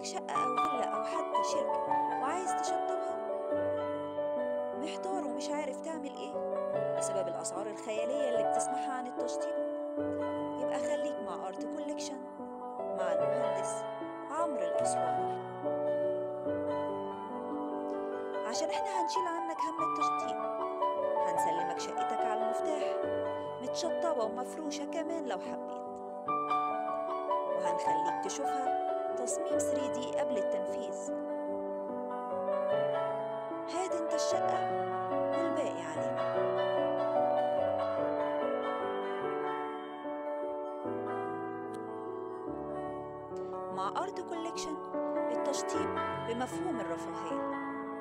شقة أو فيلا أو حتى شركة وعايز تشطبها محتار ومش عارف تعمل إيه بسبب الأسعار الخيالية اللي بتسمعها عن التشطيب يبقى خليك مع أرت كوليكشن مع المهندس عمرو الأسواني عشان احنا هنشيل عنك هم التشطيب هنسلمك شقتك على المفتاح متشطبة ومفروشة كمان لو حبيت وهنخليك تشوفها تصميم 3D قبل التنفيذ هات انت الشقة والباقي علينا مع أرت كوليكشن التشطيب بمفهوم الرفاهية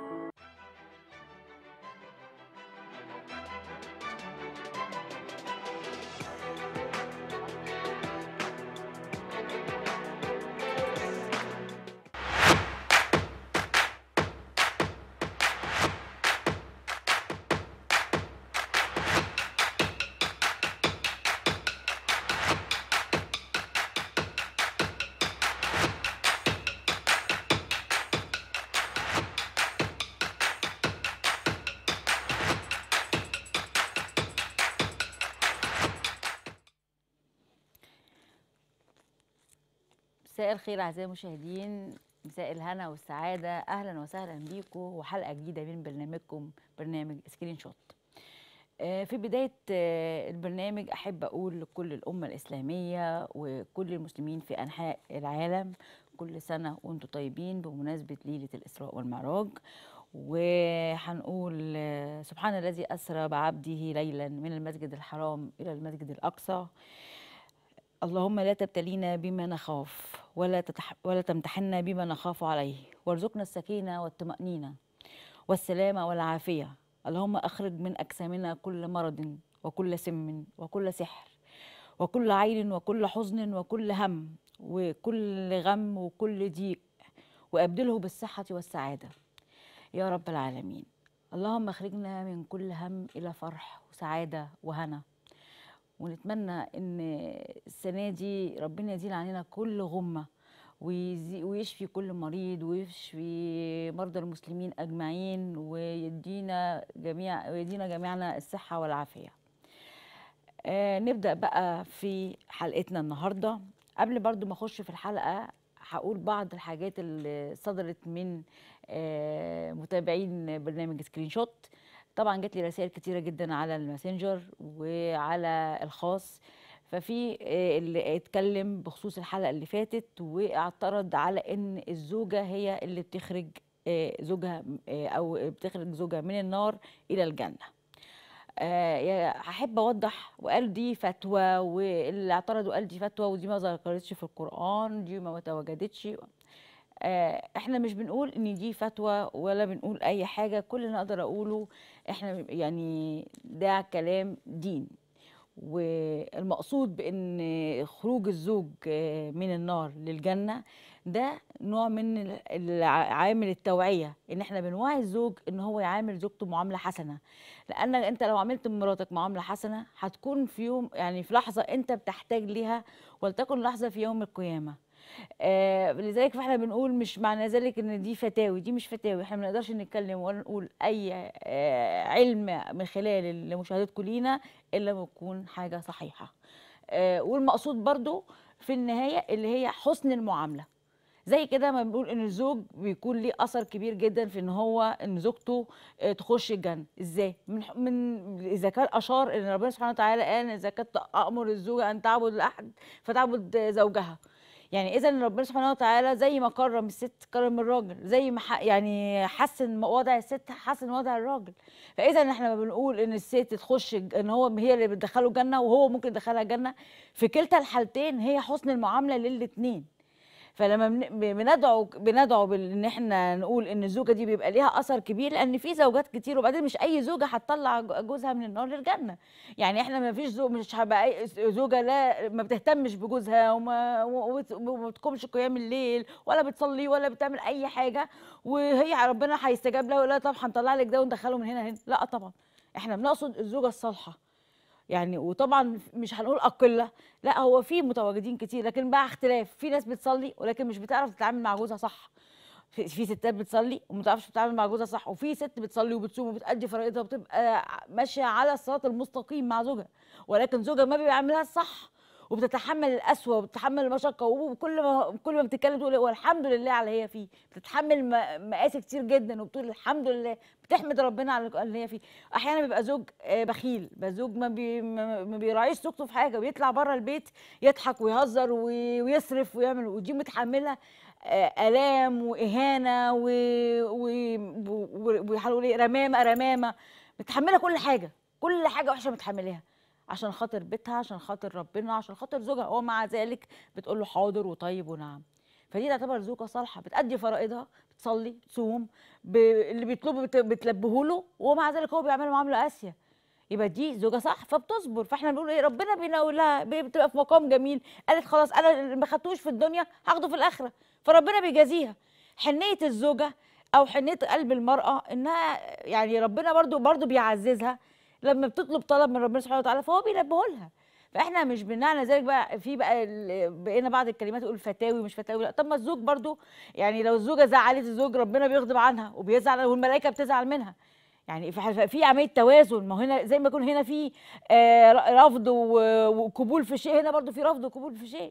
مساء الخير اعزائي المشاهدين مساء الهنا والسعاده اهلا وسهلا بيكم وحلقه جديده من برنامجكم برنامج سكرين شوت آه، في بدايه آه، البرنامج احب اقول لكل الامه الاسلاميه وكل المسلمين في انحاء العالم كل سنه وانتم طيبين بمناسبه ليله الاسراء والمعراج وهنقول آه، سبحان الذي اسرى بعبده ليلا من المسجد الحرام الى المسجد الاقصى اللهم لا تبتلينا بما نخاف ولا تتح ولا تمتحنا بما نخاف عليه وارزقنا السكينة والطمأنينة والسلامة والعافية اللهم أخرج من أجسامنا كل مرض وكل سم وكل سحر وكل عين وكل حزن وكل هم وكل غم وكل ضيق وأبدله بالصحة والسعادة يا رب العالمين اللهم اخرجنا من كل هم إلى فرح وسعادة وهنا ونتمنى ان السنه دي ربنا يزيل علينا كل غمه ويزي- ويشفي كل مريض ويشفي مرضى المسلمين اجمعين ويدينا جميع ويدينا جميعنا الصحه والعافيه آه نبدا بقى في حلقتنا النهارده قبل برضو ما اخش في الحلقه هقول بعض الحاجات اللي صدرت من آه متابعين برنامج سكرين شوت طبعا جات لي رسائل كتيره جدا على الماسنجر وعلى الخاص ففي آه، اللي اتكلم بخصوص الحلقه اللي فاتت واعترض على ان الزوجه هي اللي بتخرج آه، زوجها آه، او بتخرج زوجها من النار الى الجنه آه، يا- هحب اوضح وقال دي فتوى واللي اعترض وقال دي فتوى ودي ما ذكرتش في القران دي ما تواجدتش آه، احنا مش بنقول ان دي فتوى ولا بنقول اي حاجه كل اللي نقدر اقوله احنا يعني ده كلام دين والمقصود بان خروج الزوج آه، من النار للجنه ده نوع من ال- الع- عامل التوعيه ان احنا بنوعي الزوج ان هو يعامل زوجته معامله حسنه لان انت لو عملت مراتك معامله حسنه هتكون في يوم يعني في لحظه انت بتحتاج ليها ولتكن لحظه في يوم القيامه آه لذلك فاحنا بنقول مش معنى ذلك ان دي فتاوي دي مش فتاوي احنا ما نقدرش نتكلم ولا نقول اي آه علم من خلال اللي مشاهدتكم لينا الا ما يكون حاجه صحيحه آه والمقصود برضو في النهايه اللي هي حسن المعامله زي كده ما بنقول ان الزوج بيكون ليه اثر كبير جدا في ان هو ان زوجته آه، تخش الجنه ازاي من من اذا كان اشار ان ربنا سبحانه وتعالى قال اذا كنت امر الزوجه ان تعبد الاحد فتعبد زوجها يعني اذا ربنا سبحانه وتعالى زي ما كرم الست كرم الراجل زي ما ح- يعني حسن وضع الست حسن وضع الراجل فاذا احنا ما بنقول ان الست تخش الج- ان هو هي اللي بتدخله الجنه وهو ممكن يدخلها الجنه في كلتا الحالتين هي حسن المعامله للاثنين فلما بن- بندعو بندعو بال- ان احنا نقول ان الزوجه دي بيبقى ليها اثر كبير لان في زوجات كتير وبعدين مش اي زوجه هتطلع ج- جوزها من النار للجنه يعني احنا ما فيش زوج مش هبقى اي س- زوجه لا ما بتهتمش بجوزها وما و- وت- وما بتقومش قيام الليل ولا بتصلي ولا بتعمل اي حاجه وهي ربنا هيستجاب لها ولا طب هنطلع لك ده وندخله من هنا هنا لا طبعا احنا بنقصد الزوجه الصالحه يعني وطبعا مش هنقول اقله لا هو في متواجدين كتير لكن بقى اختلاف في ناس بتصلي ولكن مش بتعرف تتعامل مع جوزها صح في في ستات بتصلي وما بتعرفش تتعامل مع جوزها صح وفي ست بتصلي وبتصوم وبتأدي فرائضها وبتبقى ماشيه على الصراط المستقيم مع زوجها ولكن زوجها ما بيعملها الصح وبتتحمل القسوه وبتتحمل المشقه وكل ما كل ما بتتكلم تقول والحمد لله على اللي هي فيه بتتحمل م- مقاسي كتير جدا وبتقول الحمد لله بتحمد ربنا على اللي هي فيه احيانا بيبقى زوج آه، بخيل بيبقى زوج ما, بي ما ما بيراعيش زوجته في حاجه ويطلع بره البيت يضحك ويهزر وي- ويصرف ويعمل ودي متحمله آه، الام واهانه و و- و- وهنقول ايه رمامه رمامه متحمله كل حاجه كل حاجه وحشه متحملاها عشان خاطر بيتها عشان خاطر ربنا عشان خاطر زوجها ومع ذلك بتقول له حاضر وطيب ونعم فدي تعتبر زوجة صالحة بتأدي فرائضها بتصلي تصوم ب... اللي بيطلبه بت... بتلبيه له ومع ذلك هو بيعمل معاملة قاسية يبقى دي زوجة صح فبتصبر فاحنا بنقول ايه ربنا بيناول لها بي- بتبقى في مقام جميل قالت خلاص انا اللي ما خدتوش في الدنيا هاخده في الاخرة فربنا بيجازيها حنية الزوجة او حنية قلب المرأة انها يعني ربنا برضو برضو بيعززها لما بتطلب طلب من ربنا سبحانه وتعالى فهو بيلبيه لها فاحنا مش بمعنى ذلك بقى في بقى ال- بقينا بعض الكلمات يقول فتاوي مش فتاوي لا طب ما الزوج برضو يعني لو الزوجه زعلت الزوج ربنا بيغضب عنها وبيزعل والملائكه بتزعل منها يعني في في عمليه توازن ما هو هنا زي ما يكون هنا في آه، ر- رفض و- وقبول في شيء هنا برضو في رفض وقبول في شيء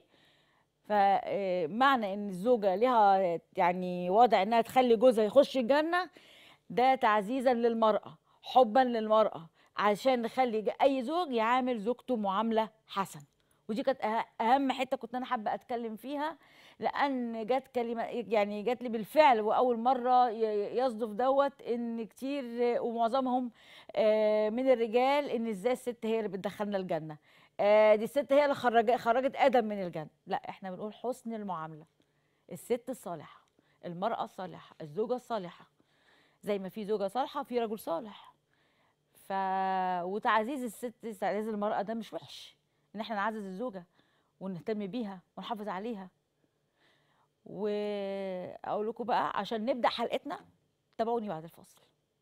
فمعنى ان الزوجه لها يعني وضع انها تخلي جوزها يخش الجنه ده تعزيزا للمراه حبا للمراه عشان نخلي ج- اي زوج يعامل زوجته معامله حسن ودي كانت أه- اهم حته كنت انا حابه اتكلم فيها لان جت كلمه يعني جت لي بالفعل واول مره ي- يصدف دوت ان كتير ومعظمهم آه، من الرجال ان ازاي الست هي اللي بتدخلنا الجنه آه، دي الست هي اللي خرجت خرجت ادم من الجنه لا احنا بنقول حسن المعامله الست الصالحه المراه الصالحه الزوجه الصالحه زي ما في زوجه صالحه في رجل صالح ف وتعزيز الست تعزيز المراه ده مش وحش ان احنا نعزز الزوجه ونهتم بيها ونحافظ عليها واقول لكم بقى عشان نبدا حلقتنا تابعوني بعد الفاصل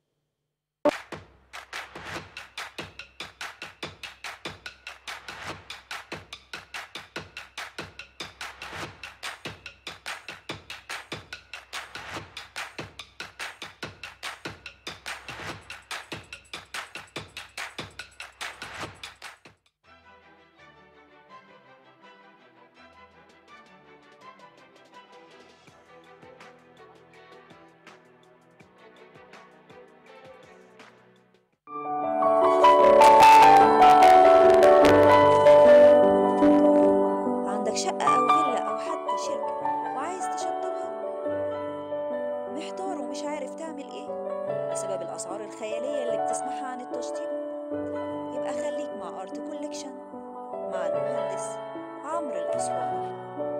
عندك شقة أو فيلا أو حتى شركة وعايز تشطبها محتار ومش عارف تعمل إيه بسبب الأسعار الخيالية اللي بتسمعها عن التشطيب يبقى خليك مع أرت كوليكشن مع المهندس عمرو الأسواني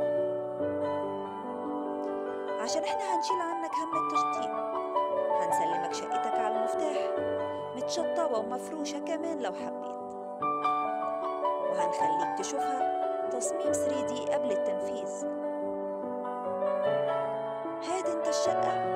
عشان احنا هنشيل عنك هم التشطيب هنسلمك شقتك على المفتاح متشطبة ومفروشة كمان لو حبيت وهنخليك تشوفها تصميم 3D قبل التنفيذ هات انت الشقة